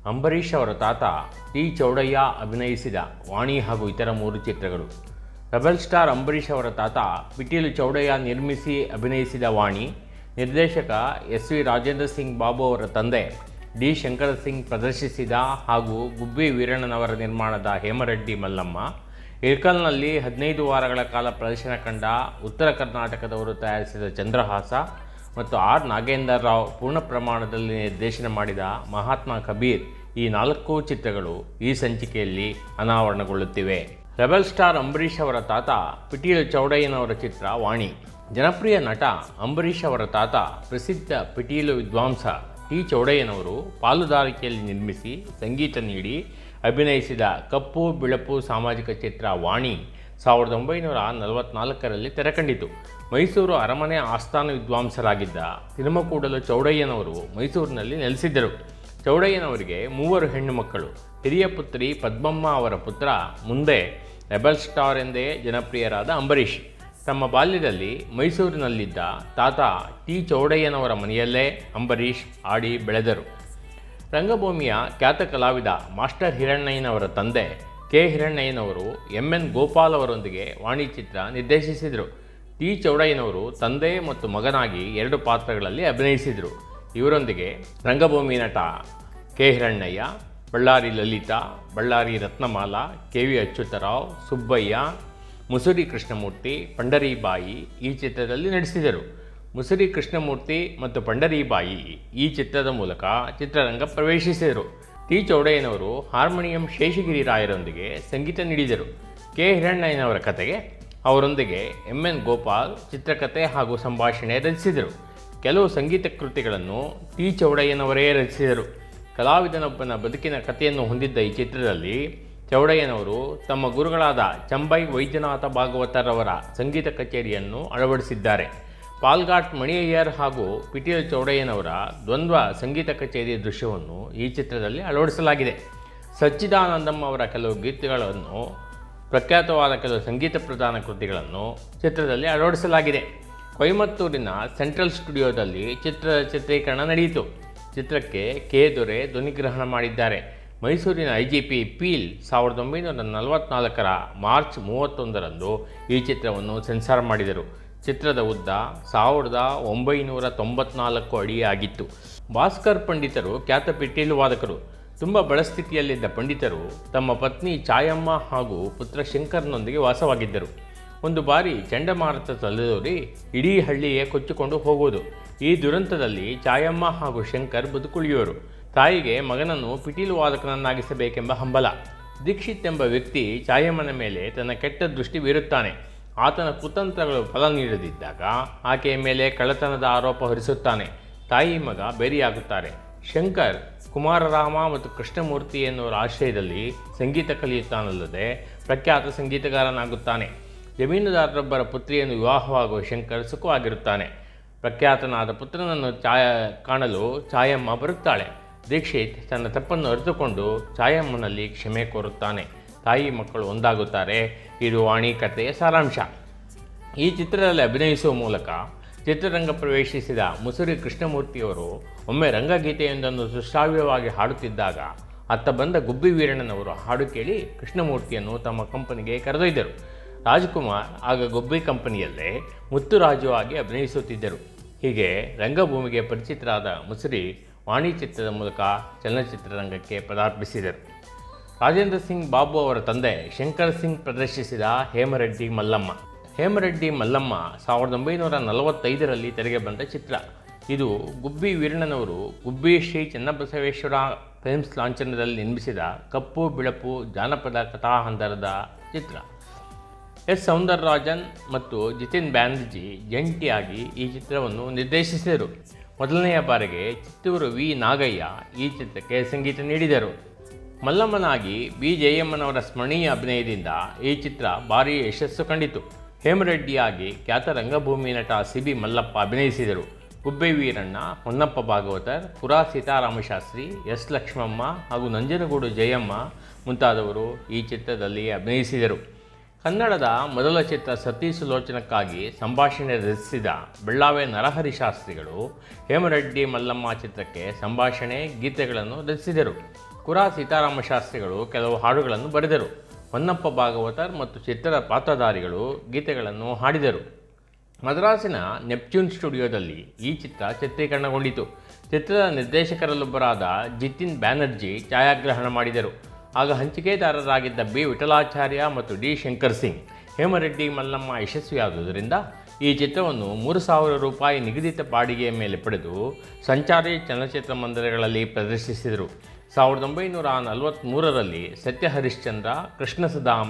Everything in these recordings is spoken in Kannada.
ಅಂಬರೀಷ್ ಅವರ ತಾತ ಟಿ ಚೌಡಯ್ಯ ಅಭಿನಯಿಸಿದ ವಾಣಿ ಹಾಗೂ ಇತರ ಮೂರು ಚಿತ್ರಗಳು ರೆಬಲ್ ಸ್ಟಾರ್ ಅಂಬರೀಷ್ ಅವರ ತಾತ ಪಿಟೀಲು ಚೌಡಯ್ಯ ನಿರ್ಮಿಸಿ ಅಭಿನಯಿಸಿದ ವಾಣಿ ನಿರ್ದೇಶಕ ಎಸ್ ವಿ ರಾಜೇಂದ್ರ ಸಿಂಗ್ ಬಾಬು ಅವರ ತಂದೆ ಡಿ ಶಂಕರ ಸಿಂಗ್ ಪ್ರದರ್ಶಿಸಿದ ಹಾಗೂ ಗುಬ್ಬಿ ವೀರಣ್ಣನವರ ನಿರ್ಮಾಣದ ಹೇಮರೆಡ್ಡಿ ಮಲ್ಲಮ್ಮ ಇಳ್ಕಲ್ನಲ್ಲಿ ಹದಿನೈದು ವಾರಗಳ ಕಾಲ ಪ್ರದರ್ಶನ ಕಂಡ ಉತ್ತರ ಕರ್ನಾಟಕದವರು ತಯಾರಿಸಿದ ಚಂದ್ರಹಾಸ ಮತ್ತು ಆರ್ ನಾಗೇಂದರ್ ರಾವ್ ಪೂರ್ಣ ಪ್ರಮಾಣದಲ್ಲಿ ನಿರ್ದೇಶನ ಮಾಡಿದ ಮಹಾತ್ಮ ಕಬೀರ್ ಈ ನಾಲ್ಕು ಚಿತ್ರಗಳು ಈ ಸಂಚಿಕೆಯಲ್ಲಿ ಅನಾವರಣಗೊಳ್ಳುತ್ತಿವೆ ರೆಬಲ್ ಸ್ಟಾರ್ ಅಂಬರೀಷ್ ಅವರ ತಾತ ಪಿಟೀಲು ಚೌಡಯ್ಯನವರ ಚಿತ್ರ ವಾಣಿ ಜನಪ್ರಿಯ ನಟ ಅಂಬರೀಷ್ ಅವರ ತಾತ ಪ್ರಸಿದ್ಧ ಪಿಟೀಲು ವಿದ್ವಾಂಸ ಟಿ ಚೌಡಯ್ಯನವರು ಪಾಲುದಾರಿಕೆಯಲ್ಲಿ ನಿರ್ಮಿಸಿ ಸಂಗೀತ ನೀಡಿ ಅಭಿನಯಿಸಿದ ಕಪ್ಪು ಬಿಳಪು ಸಾಮಾಜಿಕ ಚಿತ್ರ ವಾಣಿ ಸಾವಿರದ ಒಂಬೈನೂರ ನಲವತ್ನಾಲ್ಕರಲ್ಲಿ ತೆರೆಕಂಡಿತು ಮೈಸೂರು ಅರಮನೆ ಆಸ್ಥಾನ ವಿದ್ವಾಂಸರಾಗಿದ್ದ ತಿರುಮಕೂಡಲು ಚೌಡಯ್ಯನವರು ಮೈಸೂರಿನಲ್ಲಿ ನೆಲೆಸಿದ್ದರು ಚೌಡಯ್ಯನವರಿಗೆ ಮೂವರು ಹೆಣ್ಣು ಮಕ್ಕಳು ಹಿರಿಯ ಪುತ್ರಿ ಪದ್ಮಮ್ಮ ಅವರ ಪುತ್ರ ಮುಂದೆ ರೆಬಲ್ ಸ್ಟಾರ್ ಎಂದೇ ಜನಪ್ರಿಯರಾದ ಅಂಬರೀಷ್ ತಮ್ಮ ಬಾಲ್ಯದಲ್ಲಿ ಮೈಸೂರಿನಲ್ಲಿದ್ದ ತಾತ ಟಿ ಚೌಡಯ್ಯನವರ ಮನೆಯಲ್ಲೇ ಅಂಬರೀಷ್ ಆಡಿ ಬೆಳೆದರು ರಂಗಭೂಮಿಯ ಖ್ಯಾತ ಕಲಾವಿದ ಮಾಸ್ಟರ್ ಹಿರಣ್ಣಯ್ಯನವರ ತಂದೆ ಕೆ ಹಿರಣ್ಣಯ್ಯನವರು ಎಂ ಎನ್ ಗೋಪಾಲ್ ಅವರೊಂದಿಗೆ ವಾಣಿ ಚಿತ್ರ ನಿರ್ದೇಶಿಸಿದರು ಟಿ ಚೌಡಯ್ಯನವರು ತಂದೆ ಮತ್ತು ಮಗನಾಗಿ ಎರಡು ಪಾತ್ರಗಳಲ್ಲಿ ಅಭಿನಯಿಸಿದರು ಇವರೊಂದಿಗೆ ರಂಗಭೂಮಿ ನಟ K Hirannaiah Bellary Lalitha Bellary Ratnamala K V Achyutarao Subbaiah Musuri Krishnamurthy Pandaribai ಈ ಚಿತ್ರದಲ್ಲಿ ನಟಿಸಿದರು ಮುಸುರಿ ಕೃಷ್ಣಮೂರ್ತಿ ಮತ್ತು ಪಂಡರೀಬಾಯಿ ಈ ಚಿತ್ರದ ಮೂಲಕ ಚಿತ್ರರಂಗ ಪ್ರವೇಶಿಸಿದರು ಟಿ ಚೌಡಯ್ಯನವರು ಹಾರ್ಮೋನಿಯಂ ಶೇಷಗಿರಿ ರಾಯರೊಂದಿಗೆ ಸಂಗೀತ ನೀಡಿದರು ಕೆ ಹಿರಣ್ಣಯ್ಯನವರ ಕತೆಗೆ ಅವರೊಂದಿಗೆ ಎಂ ಎನ್ ಗೋಪಾಲ್ ಚಿತ್ರಕಥೆ ಹಾಗೂ ಸಂಭಾಷಣೆ ರಚಿಸಿದರು ಕೆಲವು ಸಂಗೀತ ಕೃತಿಗಳನ್ನು ಟಿ ಚೌಡಯ್ಯನವರೇ ರಚಿಸಿದರು ಕಲಾವಿದನೊಬ್ಬನ ಬದುಕಿನ ಕಥೆಯನ್ನು ಹೊಂದಿದ್ದ ಈ ಚಿತ್ರದಲ್ಲಿ ಚೌಡಯ್ಯನವರು ತಮ್ಮ ಗುರುಗಳಾದ ಚಂಬೈ ವೈದ್ಯನಾಥ ಭಾಗವತರವರ ಸಂಗೀತ ಕಚೇರಿಯನ್ನು ಅಳವಡಿಸಿದ್ದಾರೆ ಪಾಲ್ಘಾಟ್ ಮಣಿಯಯ್ಯರ್ ಹಾಗೂ ಪಿಟೀಲ್ ಚೌಡಯ್ಯನವರ ದ್ವಂದ್ವ ಸಂಗೀತ ಕಚೇರಿ ದೃಶ್ಯವನ್ನು ಈ ಚಿತ್ರದಲ್ಲಿ ಅಳವಡಿಸಲಾಗಿದೆ ಸಚ್ಚಿದಾನಂದಂ ಅವರ ಕೆಲವು ಗೀತೆಗಳನ್ನು ಪ್ರಖ್ಯಾತವಾದ ಕೆಲವು ಸಂಗೀತ ಪ್ರಧಾನ ಕೃತಿಗಳನ್ನು ಚಿತ್ರದಲ್ಲಿ ಅಳವಡಿಸಲಾಗಿದೆ ಕೊಯಮತ್ತೂರಿನ ಸೆಂಟ್ರಲ್ ಸ್ಟುಡಿಯೋದಲ್ಲಿ ಚಿತ್ರದ ಚಿತ್ರೀಕರಣ ನಡೆಯಿತು ಚಿತ್ರಕ್ಕೆ ಕೆ ದೊರೆ ಧ್ವನಿಗ್ರಹಣ ಮಾಡಿದ್ದಾರೆ ಮೈಸೂರಿನ ಐ ಜಿ ಪಿ ಪೀಲ್ ಸಾವಿರದ ಒಂಬೈನೂರ ನಲವತ್ನಾಲ್ಕರ ಮಾರ್ಚ್ ಮೂವತ್ತೊಂದರಂದು ಈ ಚಿತ್ರವನ್ನು ಸೆನ್ಸಾರ್ ಮಾಡಿದರು ಚಿತ್ರದ ಉದ್ದ ಸಾವಿರದ ಒಂಬೈನೂರ ತೊಂಬತ್ನಾಲ್ಕು ಅಡಿಯಾಗಿತ್ತು ಭಾಸ್ಕರ್ ಪಂಡಿತರು ಖ್ಯಾತ ಪಿಟೀಲು ವಾದಕರು ತುಂಬ ಬಡಸ್ಥಿತಿಯಲ್ಲಿದ್ದ ಪಂಡಿತರು ತಮ್ಮ ಪತ್ನಿ ಛಾಯಮ್ಮ ಹಾಗೂ ಪುತ್ರ ಶಂಕರ್ನೊಂದಿಗೆ ವಾಸವಾಗಿದ್ದರು ಒಂದು ಬಾರಿ ಚಂಡಮಾರುತ ತಲೆದೋರಿ ಇಡೀ ಹಳ್ಳಿಯೇ ಕೊಚ್ಚಿಕೊಂಡು ಹೋಗುವುದು ಈ ದುರಂತದಲ್ಲಿ ಛಾಯಮ್ಮ ಹಾಗೂ ಶಂಕರ್ ಬದುಕುಳಿಯುವರು ತಾಯಿಗೆ ಮಗನನ್ನು ಪಿಟೀಲು ವಾದಕನನ್ನಾಗಿಸಬೇಕೆಂಬ ಹಂಬಲ ದೀಕ್ಷಿತ್ ಎಂಬ ವ್ಯಕ್ತಿ ಛಾಯಮ್ಮನ ಮೇಲೆ ತನ್ನ ಕೆಟ್ಟ ದೃಷ್ಟಿ ಬೀರುತ್ತಾನೆ ಆತನ ಕುತಂತ್ರಗಳು ಫಲ ನೀಡದಿದ್ದಾಗ ಆಕೆಯ ಮೇಲೆ ಕಳ್ಳತನದ ಆರೋಪ ಹೊರಿಸುತ್ತಾನೆ ತಾಯಿ ಮಗ ಬೇರೆಯಾಗುತ್ತಾರೆ ಶಂಕರ್ ಕುಮಾರರಾಮ ಮತ್ತು ಕೃಷ್ಣಮೂರ್ತಿ ಎನ್ನುವರ ಆಶ್ರಯದಲ್ಲಿ ಸಂಗೀತ ಕಲಿಯುತ್ತಾನಲ್ಲದೆ ಪ್ರಖ್ಯಾತ ಸಂಗೀತಗಾರನಾಗುತ್ತಾನೆ ಜಮೀನುದಾರರೊಬ್ಬರ ಪುತ್ರಿಯನ್ನು ವಿವಾಹವಾಗುವ ಶಂಕರ್ ಸುಖವಾಗಿರುತ್ತಾನೆ ಪ್ರಖ್ಯಾತನಾದ ಪುತ್ರನನ್ನು ಛಾಯ ಕಾಣಲು ಛಾಯಮ್ಮ ಬರುತ್ತಾಳೆ ದೀಕ್ಷಿತ್ ತನ್ನ ತಪ್ಪನ್ನು ಅರಿತುಕೊಂಡು ಛಾಯಮ್ಮನಲ್ಲಿ ಕ್ಷಮೆ ಕೋರುತ್ತಾನೆ ತಾಯಿ ಮಕ್ಕಳು ಒಂದಾಗುತ್ತಾರೆ ಇದು ವಾಣಿ ಕಥೆಯ ಸಾರಾಂಶ ಈ ಚಿತ್ರದಲ್ಲಿ ಅಭಿನಯಿಸುವ ಮೂಲಕ ಚಿತ್ರರಂಗ ಪ್ರವೇಶಿಸಿದ ಮುಸುರಿ ಕೃಷ್ಣಮೂರ್ತಿಯವರು ಒಮ್ಮೆ ರಂಗಗೀತೆಯೊಂದನ್ನು ಸುಶ್ರಾವ್ಯವಾಗಿ ಹಾಡುತ್ತಿದ್ದಾಗ ಅತ್ತ ಬಂದ ಗುಬ್ಬಿ ವೀರಣ್ಣನವರು ಹಾಡು ಕೇಳಿ ಕೃಷ್ಣಮೂರ್ತಿಯನ್ನು ತಮ್ಮ ಕಂಪನಿಗೆ ಕರೆದೊಯ್ದರು ರಾಜ್ಕುಮಾರ್ ಆಗ ಗುಬ್ಬಿ ಕಂಪನಿಯಲ್ಲೇ ಮುತ್ತುರಾಜು ಆಗಿ ಅಭಿನಯಿಸುತ್ತಿದ್ದರು ಹೀಗೆ ರಂಗಭೂಮಿಗೆ ಪರಿಚಿತರಾದ ಮುಸುರಿ ವಾಣಿ ಚಿತ್ರದ ಮೂಲಕ ಚಲನಚಿತ್ರರಂಗಕ್ಕೆ ಪದಾರ್ಪಿಸಿದರು ರಾಜೇಂದ್ರ ಸಿಂಗ್ ಬಾಬು ಅವರ ತಂದೆ ಶಂಕರ್ ಸಿಂಗ್ ಪ್ರದರ್ಶಿಸಿದ ಹೇಮರೆಡ್ಡಿ ಮಲ್ಲಮ್ಮ ಹೇಮರೆಡ್ಡಿ ಮಲ್ಲಮ್ಮ ಸಾವಿರದ ಒಂಬೈನೂರ ನಲವತ್ತೈದರಲ್ಲಿ ತೆರೆಗೆ ಬಂದ ಚಿತ್ರ ಇದು ಗುಬ್ಬಿ ವೀರಣ್ಣನವರು ಗುಬ್ಬಿ ಶ್ರೀ ಚನ್ನಬಸವೇಶ್ವರ ಫಿಲ್ಮ್ಸ್ ಲಾಂಛನದಲ್ಲಿ ನಿರ್ಮಿಸಿದ ಕಪ್ಪು ಬಿಳಪು ಜಾನಪದ ಕಥಾಹಂದರದ ಚಿತ್ರ ಎಸ್ ಸೌಂದರರಾಜನ್ ಮತ್ತು ಜಿತಿನ್ ಬ್ಯಾನರ್ಜಿ ಜಂಟಿಯಾಗಿ ಈ ಚಿತ್ರವನ್ನು ನಿರ್ದೇಶಿಸಿದರು ಮೊದಲನೆಯ ಬಾರಿಗೆ ಚಿತ್ತೂರು ವಿ ನಾಗಯ್ಯ ಈ ಚಿತ್ರಕ್ಕೆ ಸಂಗೀತ ನೀಡಿದರು ಮಲ್ಲಮ್ಮನಾಗಿ ಬಿ ಜಯಮ್ಮನವರ ಸ್ಮರಣೀಯ ಅಭಿನಯದಿಂದ ಈ ಚಿತ್ರ ಭಾರೀ ಯಶಸ್ಸು ಕಂಡಿತು ಹೇಮರೆಡ್ಡಿಯಾಗಿ ಖ್ಯಾತ ರಂಗಭೂಮಿ ನಟ ಸಿ ಬಿ ಮಲ್ಲಪ್ಪ ಅಭಿನಯಿಸಿದರು ಗುಬ್ಬೆ ವೀರಣ್ಣ ಹೊನ್ನಪ್ಪ ಭಾಗವತರ್ ಪುರಾ ಸೀತಾರಾಮಶಾಸ್ತ್ರಿ ಎಸ್ ಲಕ್ಷ್ಮಮ್ಮ ಹಾಗೂ ನಂಜನಗೂಡು ಜಯಮ್ಮ ಮುಂತಾದವರು ಈ ಚಿತ್ರದಲ್ಲಿ ಅಭಿನಯಿಸಿದರು ಕನ್ನಡದ ಮೊದಲ ಚಿತ್ರ ಸತಿ ಸುಲೋಚನಕ್ಕಾಗಿ ಸಂಭಾಷಣೆ ರಚಿಸಿದ ಬೆಳ್ಳಾವೆ ನರಹರಿ ಶಾಸ್ತ್ರಿಗಳು ಹೇಮರೆಡ್ಡಿ ಮಲ್ಲಮ್ಮ ಚಿತ್ರಕ್ಕೆ ಸಂಭಾಷಣೆ ಗೀತೆಗಳನ್ನು ರಚಿಸಿದರು ಕುರಾ ಸೀತಾರಾಮ ಶಾಸ್ತ್ರಿಗಳು ಕೆಲವು ಹಾಡುಗಳನ್ನು ಬರೆದರು ಹೊನ್ನಪ್ಪ ಭಾಗವತರ್ ಮತ್ತು ಚಿತ್ರದ ಪಾತ್ರಧಾರಿಗಳು ಗೀತೆಗಳನ್ನು ಹಾಡಿದರು ಮದ್ರಾಸಿನ ನೆಪ್ಟ್ಯೂನ್ ಸ್ಟುಡಿಯೋದಲ್ಲಿ ಈ ಚಿತ್ರ ಚಿತ್ರೀಕರಣಗೊಂಡಿತು ಚಿತ್ರದ ನಿರ್ದೇಶಕರಲ್ಲೊಬ್ಬರಾದ ಜಿತಿನ್ ಬ್ಯಾನರ್ಜಿ ಛಾಯಾಗ್ರಹಣ ಮಾಡಿದರು ಆಗ ಹಂಚಿಕೆದಾರರಾಗಿದ್ದ ಬಿ ವಿಠಲಾಚಾರ್ಯ ಮತ್ತು ಡಿ ಶಂಕರ್ ಸಿಂಗ್ ಹೇಮರೆಡ್ಡಿ ಮಲ್ಲಮ್ಮ ಯಶಸ್ವಿಯಾದುದರಿಂದ ಈ ಚಿತ್ರವನ್ನು ಮೂರು ಸಾವಿರ ರೂಪಾಯಿ ನಿಗದಿತ ಬಾಡಿಗೆಯ ಮೇಲೆ ಪಡೆದು ಸಂಚಾರಿ ಚಲನಚಿತ್ರ ಮಂದಿರಗಳಲ್ಲಿ ಪ್ರದರ್ಶಿಸಿದರು ಸಾವಿರದ ಒಂಬೈನೂರ ನಲವತ್ತ್ಮೂರರಲ್ಲಿ ಸತ್ಯ ಹರಿಶ್ಚಂದ್ರ ಕೃಷ್ಣ ಸುಧಾಮ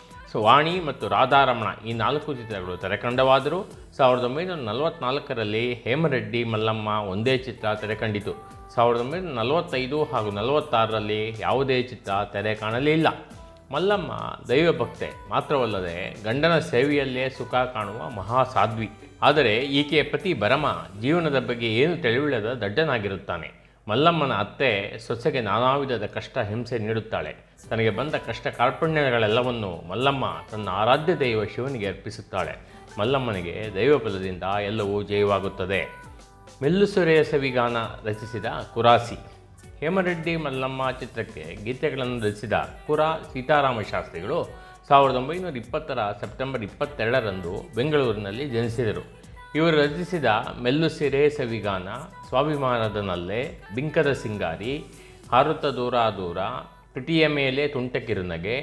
ವಾಣಿ ಮತ್ತು ರಾಧಾರಮಣ ಈ ನಾಲ್ಕು ಚಿತ್ರಗಳು ತೆರೆಕಂಡವಾದರೂ ಸಾವಿರದ ಒಂಬೈನೂರ ನಲವತ್ತ್ನಾಲ್ಕರಲ್ಲಿ ಹೇಮರೆಡ್ಡಿ ಮಲ್ಲಮ್ಮ ಒಂದೇ ಚಿತ್ರ ತೆರೆಕಂಡಿತು ಸಾವಿರದ ಒಂಬೈನೂರ ನಲವತ್ತೈದು ಹಾಗೂ ನಲವತ್ತಾರರಲ್ಲಿ ಯಾವುದೇ ಚಿತ್ರ ತೆರೆ ಕಾಣಲಿಲ್ಲ ಮಲ್ಲಮ್ಮ ದೈವಭಕ್ತೆ ಮಾತ್ರವಲ್ಲದೆ ಗಂಡನ ಸೇವೆಯಲ್ಲೇ ಸುಖ ಕಾಣುವ ಮಹಾಸಾಧ್ವಿ ಆದರೆ ಈಕೆಯ ಪತಿ ಭರಮ ಜೀವನದ ಬಗ್ಗೆ ಏನು ತಿಳಿವಿಲ್ಲದ ದಡ್ಡನಾಗಿರುತ್ತಾನೆ ಮಲ್ಲಮ್ಮನ ಅತ್ತೆ ಸೊಸೆಗೆ ನಾನಾ ವಿಧದ ಕಷ್ಟ ಹಿಂಸೆ ನೀಡುತ್ತಾಳೆ ತನಗೆ ಬಂದ ಕಷ್ಟ ಕಾರ್ಪಣ್ಯಗಳೆಲ್ಲವನ್ನು ಮಲ್ಲಮ್ಮ ತನ್ನ ಆರಾಧ್ಯ ದೈವ ಶಿವನಿಗೆ ಅರ್ಪಿಸುತ್ತಾಳೆ ಮಲ್ಲಮ್ಮನಿಗೆ ದೈವ ಬಲದಿಂದ ಎಲ್ಲವೂ ಜಯವಾಗುತ್ತದೆ ಮೆಲ್ಲುಸೊರೆಯ ಸವಿಗಾನ ರಚಿಸಿದ ಕುರಾಸಿ ಹೇಮರೆಡ್ಡಿ ಮಲ್ಲಮ್ಮ ಚಿತ್ರಕ್ಕೆ ಗೀತೆಗಳನ್ನು ರಚಿಸಿದ ಕುರಾ ಸೀತಾರಾಮ ಶಾಸ್ತ್ರಿಗಳು ಸಾವಿರದ ಒಂಬೈನೂರ ಇಪ್ಪತ್ತರ ಸೆಪ್ಟೆಂಬರ್ ಇಪ್ಪತ್ತೆರಡರಂದು ಬೆಂಗಳೂರಿನಲ್ಲಿ ಜನಿಸಿದರು ಇವರು ರಚಿಸಿದ ಮೆಲ್ಲು ಸಿರೆ ಸವಿಗಾನ ಸ್ವಾಭಿಮಾನದ ನಲ್ಲೆ ಬಿಂಕದ ಸಿಂಗಾರಿ ಹಾರುತ್ತ ದೂರ ದೂರ ತುಟಿಯ ಮೇಲೆ ತುಂಟ ಕಿರುನಗೆ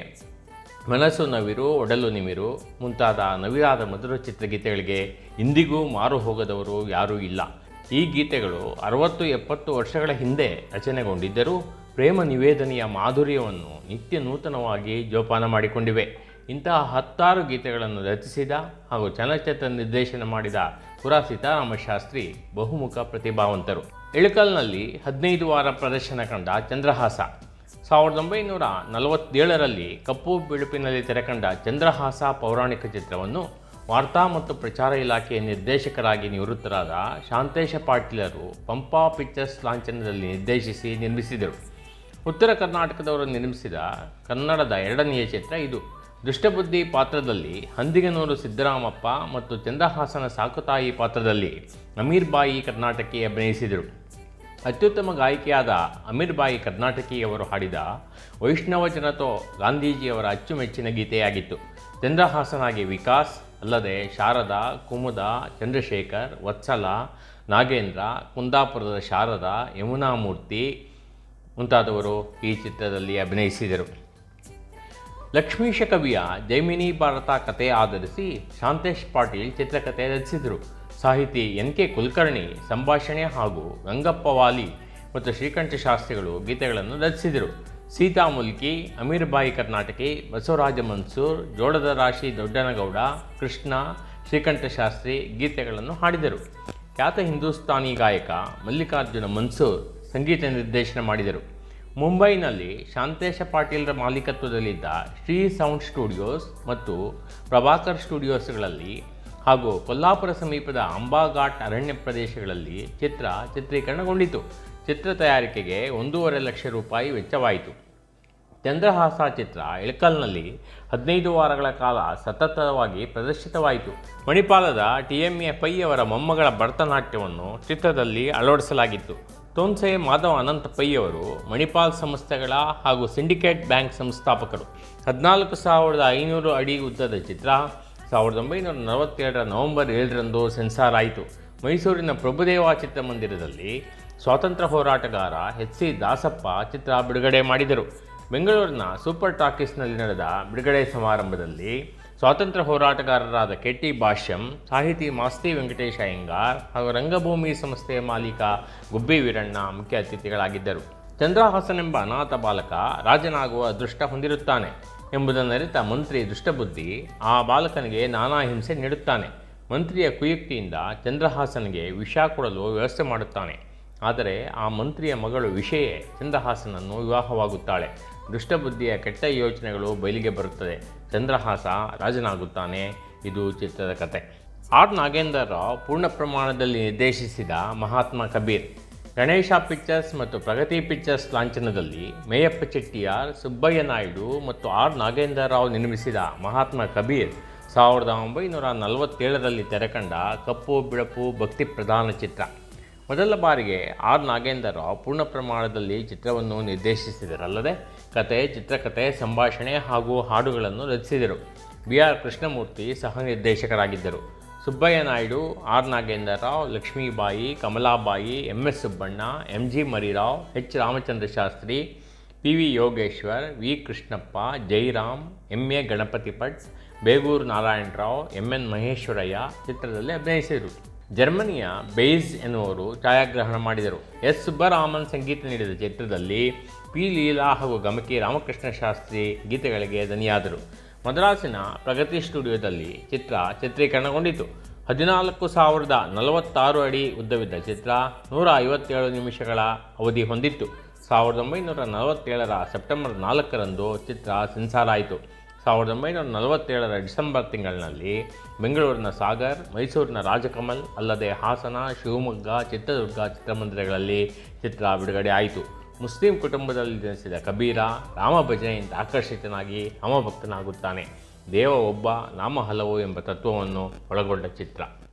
ಮನಸ್ಸು ನವಿರು ಒಡಲು ನಿಮಿರು ಮುಂತಾದ ನವಿರಾದ ಮಧುರ ಚಿತ್ರಗೀತೆಗಳಿಗೆ ಇಂದಿಗೂ ಮಾರು ಹೋಗದವರು ಯಾರೂ ಇಲ್ಲ ಈ ಗೀತೆಗಳು ಅರವತ್ತು ಎಪ್ಪತ್ತು ವರ್ಷಗಳ ಹಿಂದೆ ರಚನೆಗೊಂಡಿದ್ದರೂ ಪ್ರೇಮ ನಿವೇದನೆಯ ಮಾಧುರ್ಯವನ್ನು ನಿತ್ಯ ನೂತನವಾಗಿ ಜೋಪಾನ ಮಾಡಿಕೊಂಡಿವೆ ಇಂತಹ ಹತ್ತಾರು ಗೀತೆಗಳನ್ನು ರಚಿಸಿದ ಹಾಗೂ ಚಲನಚಿತ್ರ ನಿರ್ದೇಶನ ಮಾಡಿದ ಪುರಾ ಸೀತಾರಾಮ ಶಾಸ್ತ್ರಿ ಬಹುಮುಖ ಪ್ರತಿಭಾವಂತರು ಇಳಕಲ್ನಲ್ಲಿ ಹದಿನೈದು ವಾರ ಪ್ರದರ್ಶನ ಕಂಡ ಚಂದ್ರಹಾಸ ಸಾವಿರದ ಒಂಬೈನೂರ ನಲವತ್ತೇಳರಲ್ಲಿ ಕಪ್ಪು ಬಿಳುಪಿನಲ್ಲಿ ತೆರೆಕಂಡ ಚಂದ್ರಹಾಸ ಪೌರಾಣಿಕ ಚಿತ್ರವನ್ನು ವಾರ್ತಾ ಮತ್ತು ಪ್ರಚಾರ ಇಲಾಖೆಯ ನಿರ್ದೇಶಕರಾಗಿ ನಿವೃತ್ತರಾದ ಶಾಂತೇಶ ಪಾಟೀಲರು ಪಂಪಾ ಪಿಕ್ಚರ್ಸ್ ಲಾಂಛನದಲ್ಲಿ ನಿರ್ದೇಶಿಸಿ ನಿರ್ಮಿಸಿದರು ಉತ್ತರ ಕರ್ನಾಟಕದವರು ನಿರ್ಮಿಸಿದ ಕನ್ನಡದ ಎರಡನೆಯ ಚಿತ್ರ ಇದು ದುಷ್ಟಬುದ್ಧಿ ಪಾತ್ರದಲ್ಲಿ ಹಂದಿಗನೂರು ಸಿದ್ದರಾಮಪ್ಪ ಮತ್ತು ಚಂದ್ರಹಾಸನ ಸಾಕುತಾಯಿ ಪಾತ್ರದಲ್ಲಿ ಅಮೀರ್ ಬಾಯಿ ಕರ್ನಾಟಕಿ ಅಭಿನಯಿಸಿದರು ಅತ್ಯುತ್ತಮ ಗಾಯಕಿಯಾದ ಅಮೀರ್ ಬಾಯಿ ಕರ್ನಾಟಕಿಯವರು ಹಾಡಿದ ವೈಷ್ಣವ ಜನತೋ ಗಾಂಧೀಜಿಯವರ ಅಚ್ಚುಮೆಚ್ಚಿನ ಗೀತೆಯಾಗಿತ್ತು ಚಂದ್ರಹಾಸನಾಗಿ ವಿಕಾಸ್ ಅಲ್ಲದೆ ಶಾರದಾ ಕುಮುದ ಚಂದ್ರಶೇಖರ್ ವತ್ಸಲ ನಾಗೇಂದ್ರ ಕುಂದಾಪುರದ ಶಾರದಾ ಯಮುನಾಮೂರ್ತಿ ಮುಂತಾದವರು ಈ ಚಿತ್ರದಲ್ಲಿ ಅಭಿನಯಿಸಿದರು ಲಕ್ಷ್ಮೀಶ ಕವಿಯ ಜೈಮಿನಿ ಭಾರತ ಕಥೆ ಆಧರಿಸಿ ಶಾಂತೇಶ್ ಪಾಟೀಲ್ ಚಿತ್ರಕಥೆ ರಚಿಸಿದರು ಸಾಹಿತಿ ಎನ್ ಕೆ ಕುಲಕರ್ಣಿ ಸಂಭಾಷಣೆ ಹಾಗೂ ಗಂಗಪ್ಪ ವಾಲಿ ಮತ್ತು ಶ್ರೀಕಂಠ ಶಾಸ್ತ್ರಿಗಳು ಗೀತೆಗಳನ್ನು ರಚಿಸಿದರು ಸೀತಾ ಮುಲ್ಕಿ ಅಮೀರ್ ಬಾಯಿ ಕರ್ನಾಟಕಿ ಬಸವರಾಜ ಮನ್ಸೂರ್ ಜೋಳದ ರಾಶಿ ದೊಡ್ಡನಗೌಡ ಕೃಷ್ಣ ಶ್ರೀಕಂಠ ಶಾಸ್ತ್ರಿ ಗೀತೆಗಳನ್ನು ಹಾಡಿದರು ಖ್ಯಾತ ಹಿಂದೂಸ್ತಾನಿ ಗಾಯಕ ಮಲ್ಲಿಕಾರ್ಜುನ ಮನ್ಸೂರ್ ಸಂಗೀತ ನಿರ್ದೇಶನ ಮಾಡಿದರು ಮುಂಬೈನಲ್ಲಿ ಶಾಂತೇಶ ಪಾಟೀಲ್ರ ಮಾಲೀಕತ್ವದಲ್ಲಿದ್ದ ಶ್ರೀ ಸೌಂಡ್ ಸ್ಟುಡಿಯೋಸ್ ಮತ್ತು ಪ್ರಭಾಕರ್ ಸ್ಟುಡಿಯೋಸ್ಗಳಲ್ಲಿ ಹಾಗೂ ಕೊಲ್ಲಾಪುರ ಸಮೀಪದ ಅಂಬಾಘಾಟ್ ಅರಣ್ಯ ಪ್ರದೇಶಗಳಲ್ಲಿ ಚಿತ್ರ ಚಿತ್ರೀಕರಣಗೊಂಡಿತು ಚಿತ್ರ ತಯಾರಿಕೆಗೆ ಒಂದೂವರೆ ಲಕ್ಷ ರೂಪಾಯಿ ವೆಚ್ಚವಾಯಿತು ಚಂದ್ರಹಾಸ ಚಿತ್ರ ಇಳಕಲ್ನಲ್ಲಿ ಹದಿನೈದು ವಾರಗಳ ಕಾಲ ಸತತವಾಗಿ ಪ್ರದರ್ಶಿತವಾಯಿತು ಮಣಿಪಾಲದ ಟಿ ಎಂ ಎ ಪೈ ಅವರ ಮೊಮ್ಮಗಳ ಭರತನಾಟ್ಯವನ್ನು ಚಿತ್ರದಲ್ಲಿ ಅಳವಡಿಸಲಾಗಿತ್ತು ತೋನ್ಸೆ ಮಾಧವ ಅನಂತ ಪೈ ಅವರು ಮಣಿಪಾಲ್ ಸಂಸ್ಥೆಗಳ ಹಾಗೂ ಸಿಂಡಿಕೇಟ್ ಬ್ಯಾಂಕ್ ಸಂಸ್ಥಾಪಕರು ಹದಿನಾಲ್ಕು ಸಾವಿರದ ಐನೂರು ಅಡಿ ಉದ್ದದ ಚಿತ್ರ ಸಾವಿರದ ಒಂಬೈನೂರ ನಲವತ್ತೆರಡರ ನವೆಂಬರ್ ಏಳರಂದು ಸೆನ್ಸಾರ್ ಆಯಿತು ಮೈಸೂರಿನ ಪ್ರಭುದೇವ ಚಿತ್ರಮಂದಿರದಲ್ಲಿ ಸ್ವಾತಂತ್ರ್ಯ ಹೋರಾಟಗಾರ ಎಚ್ ಸಿ ದಾಸಪ್ಪ ಚಿತ್ರ ಬಿಡುಗಡೆ ಮಾಡಿದರು ಬೆಂಗಳೂರಿನ ಸೂಪರ್ ಟಾಕೀಸ್ನಲ್ಲಿ ನಡೆದ ಬಿಡುಗಡೆ ಸಮಾರಂಭದಲ್ಲಿ ಸ್ವಾತಂತ್ರ್ಯ ಹೋರಾಟಗಾರರಾದ ಕೆ ಟಿ ಭಾಷ್ಯಂ ಸಾಹಿತಿ ಮಾಸ್ತಿ ವೆಂಕಟೇಶ ಅಯ್ಯಂಗಾರ್ ಹಾಗೂ ರಂಗಭೂಮಿ ಸಂಸ್ಥೆಯ ಮಾಲೀಕ ಗುಬ್ಬಿ ವೀರಣ್ಣ ಮುಖ್ಯ ಅತಿಥಿಗಳಾಗಿದ್ದರು ಚಂದ್ರಹಾಸನೆಂಬ ಅನಾಥ ಬಾಲಕ ರಾಜನಾಗುವ ಅದೃಷ್ಟ ಹೊಂದಿರುತ್ತಾನೆ ಎಂಬುದನ್ನರಿತ ಮಂತ್ರಿ ದುಷ್ಟಬುದ್ಧಿ ಆ ಬಾಲಕನಿಗೆ ನಾನಾ ಹಿಂಸೆ ನೀಡುತ್ತಾನೆ ಮಂತ್ರಿಯ ಕುಯುಕ್ತಿಯಿಂದ ಚಂದ್ರಹಾಸನಿಗೆ ವಿಷ ಕೊಡಲು ವ್ಯವಸ್ಥೆ ಮಾಡುತ್ತಾನೆ ಆದರೆ ಆ ಮಂತ್ರಿಯ ಮಗಳು ವಿಷಯೇ ಚಂದ್ರಹಾಸನನ್ನು ವಿವಾಹವಾಗುತ್ತಾಳೆ ದುಷ್ಟಬುದ್ಧಿಯ ಕೆಟ್ಟ ಯೋಚನೆಗಳು ಬಯಲಿಗೆ ಬರುತ್ತದೆ ಚಂದ್ರಹಾಸ ರಾಜನಾಗುತ್ತಾನೆ ಇದು ಚಿತ್ರದ ಕತೆ ಆರ್ ನಾಗೇಂದ್ರ ರಾವ್ ಪೂರ್ಣ ಪ್ರಮಾಣದಲ್ಲಿ ನಿರ್ದೇಶಿಸಿದ ಮಹಾತ್ಮ ಕಬೀರ್ ಗಣೇಶ ಪಿಕ್ಚರ್ಸ್ ಮತ್ತು ಪ್ರಗತಿ ಪಿಕ್ಚರ್ಸ್ ಲಾಂಛನದಲ್ಲಿ ಮೇಯಪ್ಪ ಚೆಟ್ಟಿಯಾರ್ ಸುಬ್ಬಯ್ಯ ನಾಯ್ಡು ಮತ್ತು ಆರ್ ನಾಗೇಂದ್ರ ರಾವ್ ನಿರ್ಮಿಸಿದ ಮಹಾತ್ಮ ಕಬೀರ್ ಸಾವಿರದ ಒಂಬೈನೂರ ನಲವತ್ತೇಳರಲ್ಲಿ ತೆರೆಕಂಡ ಕಪ್ಪು ಬಿಳಪು ಭಕ್ತಿ ಪ್ರಧಾನ ಚಿತ್ರ ಮೊದಲ ಬಾರಿಗೆ ಆರ್ ನಾಗೇಂದ್ರ ರಾವ್ ಪೂರ್ಣ ಪ್ರಮಾಣದಲ್ಲಿ ಚಿತ್ರವನ್ನು ನಿರ್ದೇಶಿಸಿದರಲ್ಲದೆ ಕತೆ ಚಿತ್ರಕಥೆ ಸಂಭಾಷಣೆ ಹಾಗೂ ಹಾಡುಗಳನ್ನು ರಚಿಸಿದರು ಬಿ ಆರ್ ಕೃಷ್ಣಮೂರ್ತಿ ಸಹ ನಿರ್ದೇಶಕರಾಗಿದ್ದರು Subbaiah Naidu R Nagendra Rao Lakshmibai Kamalabai M S Subbanna M G Marirao H Ramachandra Shastri P V Yogeshwar V Krishnappa Jairam M A Ganapathi Bhat Begur Narayanarao M N Maheshwaraiah ಚಿತ್ರದಲ್ಲಿ ಅಭಿನಯಿಸಿದರು ಜರ್ಮನಿಯ ಬೇಯ್ಸ್ ಎನ್ನುವರು ಛಾಯಾಗ್ರಹಣ ಮಾಡಿದರು ಎಸ್ ಸುಬ್ಬರಾಮನ್ ಸಂಗೀತ ನೀಡಿದ ಚಿತ್ರದಲ್ಲಿ ಪಿ ಲೀಲಾ ಹಾಗೂ ಗಮಕಿ ರಾಮಕೃಷ್ಣ ಶಾಸ್ತ್ರಿ ಗೀತೆಗಳಿಗೆ ದನಿಯಾದರು ಮದ್ರಾಸಿನ ಪ್ರಗತಿ ಸ್ಟುಡಿಯೋದಲ್ಲಿ ಚಿತ್ರ ಚಿತ್ರೀಕರಣಗೊಂಡಿತು ಹದಿನಾಲ್ಕು ಸಾವಿರದ ನಲವತ್ತಾರು ಅಡಿ ಉದ್ದವಿದ್ದ ಚಿತ್ರ ನೂರ ಐವತ್ತೇಳು ನಿಮಿಷಗಳ ಅವಧಿ ಹೊಂದಿತ್ತು ಸಾವಿರದ ಒಂಬೈನೂರ ನಲವತ್ತೇಳರ ಸೆಪ್ಟೆಂಬರ್ ನಾಲ್ಕರಂದು ಚಿತ್ರ ಸೆನ್ಸಾರ್ ಆಯಿತು ಸಾವಿರದ ಒಂಬೈನೂರ ನಲವತ್ತೇಳರ ಡಿಸೆಂಬರ್ ತಿಂಗಳಿನಲ್ಲಿ ಬೆಂಗಳೂರಿನ ಸಾಗರ್ ಮೈಸೂರಿನ ರಾಜಕಮಲ್ ಅಲ್ಲದೆ ಹಾಸನ ಶಿವಮೊಗ್ಗ ಚಿತ್ರದುರ್ಗ ಚಿತ್ರಮಂದಿರಗಳಲ್ಲಿ ಚಿತ್ರ ಬಿಡುಗಡೆ ಆಯಿತು ಮುಸ್ಲಿಂ ಕುಟುಂಬದಲ್ಲಿ ಜನಿಸಿದ ಕಬೀರ ರಾಮ ಭಜನೆಯಿಂದ ಆಕರ್ಷಿತನಾಗಿ ರಾಮಭಕ್ತನಾಗುತ್ತಾನೆ ದೇವ ಒಬ್ಬ ನಾಮ ಹಲವು ಎಂಬ ತತ್ವವನ್ನು ಒಳಗೊಂಡ ಚಿತ್ರ